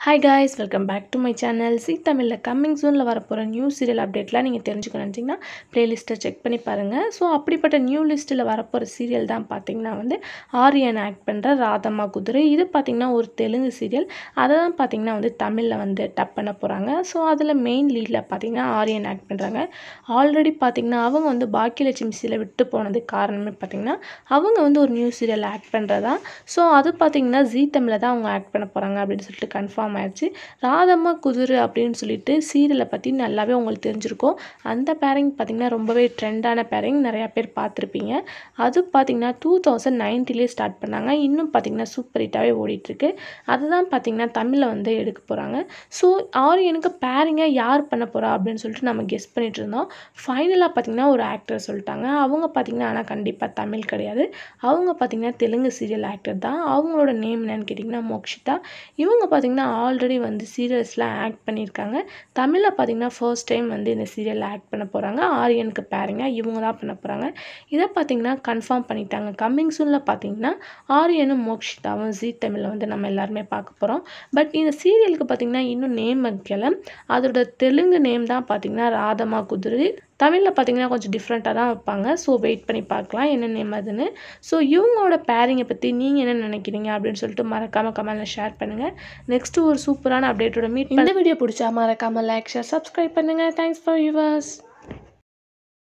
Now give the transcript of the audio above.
hi guys welcome back to my channel Zee தமிழில் coming சூனில் வரப்போகிற நியூ சீரியல் அப்டேட்லாம் நீங்கள் தெரிஞ்சுக்கணும் நினச்சிங்கன்னா ப்ளேலிஸ்ட்டை செக் பண்ணி பாருங்கள் ஸோ அப்படிப்பட்ட நியூ லிஸ்ட்டில் வரப்போகிற சீரியல் தான் பார்த்தீங்கன்னா வந்து ஆரியன் ஆக்ட் பண்ணுற ராதம்மா குதிரை இது பார்த்திங்கன்னா ஒரு தெலுங்கு சீரியல் அதை தான் பார்த்திங்கன்னா வந்து தமிழில் வந்து டப் பண்ண போகிறாங்க ஸோ அதில் மெயின் லீடில் பார்த்திங்கன்னா ஆரியன் ஆக்ட் பண்ணுறாங்க ஆல்ரெடி பார்த்திங்கன்னா அவங்க வந்து பாக்கியலட்சுமி சீரியலை விட்டு போனதுக்கு காரணமே பார்த்திங்கன்னா அவங்க வந்து ஒரு நியூ சீரியல் ஆக்ட் பண்ணுறதா ஸோ அது பார்த்திங்கன்னா ஜீ தமிழில் தான் அவங்க ஆக்ட் பண்ண போகிறாங்க அப்படின்னு சொல்லிட்டு கன்ஃபார்ம் ஆயிடுச்சு ராதம்மா குதிரை அப்படின்னு சொல்லிட்டு சீரியலை பற்றி நல்லாவே உங்களுக்கு தெரிஞ்சிருக்கும் அந்த பேரிங் பார்த்திங்கன்னா ரொம்பவே ட்ரெண்டான பேரிங் நிறையா பேர் பார்த்துருப்பீங்க அது பார்த்திங்கன்னா டூ தௌசண்ட் நைன்ட்டிலே ஸ்டார்ட் பண்ணாங்க இன்னும் பார்த்திங்கன்னா சூப்பர் ஹிட்டாகவே ஓடிட்டுருக்கு அதுதான் பார்த்திங்கன்னா தமிழில் வந்து எடுக்க போகிறாங்க ஸோ ஆரியனுக்கு பேரிங்கை யார் பண்ண போகிறா அப்படின்னு சொல்லிட்டு நம்ம கெஸ் பண்ணிட்டு இருந்தோம் ஃபைனலாக பார்த்திங்கன்னா ஒரு ஆக்டர் சொல்லிட்டாங்க அவங்க பார்த்திங்கன்னா ஆனால் கண்டிப்பாக தமிழ் கிடையாது அவங்க பார்த்திங்கன்னா தெலுங்கு சீரியல் ஆக்டர் தான் அவங்களோட நேம் என்னன்னு கேட்டிங்கன்னா மோக்ஷிதா இவங்க பார்த்திங்கன்னா ஆல்ரெடி வந்து சீரியல்ஸ்லாம் ஆக்ட் பண்ணியிருக்காங்க தமிழில் பார்த்திங்கன்னா ஃபர்ஸ்ட் டைம் வந்து இந்த சீரியலில் ஆக்ட் பண்ண போகிறாங்க ஆரியனுக்கு பேருங்க இவங்க தான் பண்ண போகிறாங்க இதை பார்த்திங்கன்னா கன்ஃபார்ம் பண்ணிட்டாங்க கம்மிங் சூனில் பார்த்திங்கன்னா ஆரியனும் மோக்ஷிதாவும் ஜீ தமிழில் வந்து நம்ம எல்லாருமே பார்க்க போகிறோம் பட் இந்த சீரியலுக்கு பார்த்திங்கன்னா இன்னும் நேம் வைக்கல அதோட தெலுங்கு நேம் தான் பார்த்திங்கன்னா ராதமா குதிரை தமிழில் பார்த்தீங்கன்னா கொஞ்சம் டிஃப்ரெண்ட்டாக தான் வைப்பாங்க ஸோ வெயிட் பண்ணி பார்க்கலாம் என்ன நேம் அதுன்னு ஸோ இவங்களோட பேரிங்கை பற்றி நீங்கள் என்ன நினைக்கிறீங்க அப்படின்னு சொல்லிட்டு மறக்காமல் கமெண்ட்டில் ஷேர் பண்ணுங்கள் நெக்ஸ்ட்டு ஒரு சூப்பரான அப்டேட்டோட மீட் இந்த வீடியோ பிடிச்சா மறக்காமல் லைக் ஷேர் சப்ஸ்கிரைப் பண்ணுங்கள் தேங்க்ஸ் ஃபார் யூவர்ஸ்